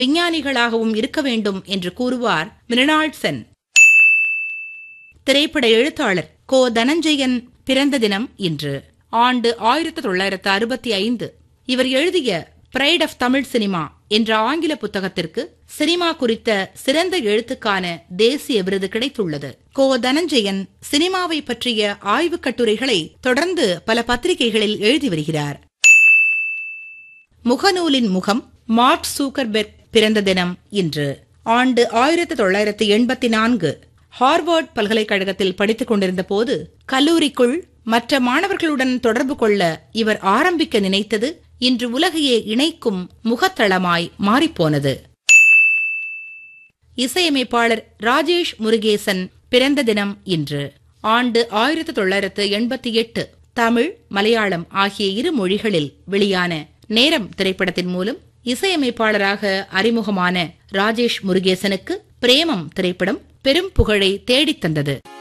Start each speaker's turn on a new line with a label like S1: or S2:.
S1: விஞ்ஞானிகளாகவும் இருக்க வேண்டும் என்று கூறுவார் மிருணாள் சென் திரைப்பட எழுத்தாளர் கோ தனஞ்சயன் பிறந்த தினம் இன்று ஆண்டு ஆயிரத்தி தொள்ளாயிரத்து அறுபத்தி ஐந்து இவர் எழுதிய பிரைட் ஆஃப் தமிழ் சினிமா என்ற ஆங்கில புத்தகத்திற்கு சினிமா குறித்த சிறந்த எழுத்துக்கான தேசிய விருது கிடைத்துள்ளது கோ தனஞ்சயன் சினிமாவை பற்றிய ஆய்வுக் கட்டுரைகளை தொடர்ந்து பல பத்திரிகைகளில் எழுதி வருகிறார் முகநூலின் முகம் மார்க் சூக்கர்பெர்க் பிறந்த தினம் இன்று ஆண்டு ஆயிரத்தி தொள்ளாயிரத்தி எண்பத்தி நான்கு ஹார்வர்ட் பல்கலைக்கழகத்தில் படித்துக் கொண்டிருந்த போது கல்லூரிக்குள் மற்ற மாணவர்களுடன் தொடர்பு கொள்ள இவர் ஆரம்பிக்க நினைத்தது இன்று உலகையே இணைக்கும் முகத்தளமாய் மாறிப்போனது இசையமைப்பாளர் ராஜேஷ் முருகேசன் பிறந்த தினம் இன்று ஆண்டு ஆயிரத்தி தொள்ளாயிரத்து எண்பத்தி எட்டு தமிழ் மலையாளம் ஆகிய இரு மொழிகளில் வெளியான நேரம் திரைப்படத்தின் மூலம் இசையமைப்பாளராக அறிமுகமான ராஜேஷ் முருகேசனுக்கு பிரேமம் திரைப்படம் பெரும் புகழை தேடித் தந்தது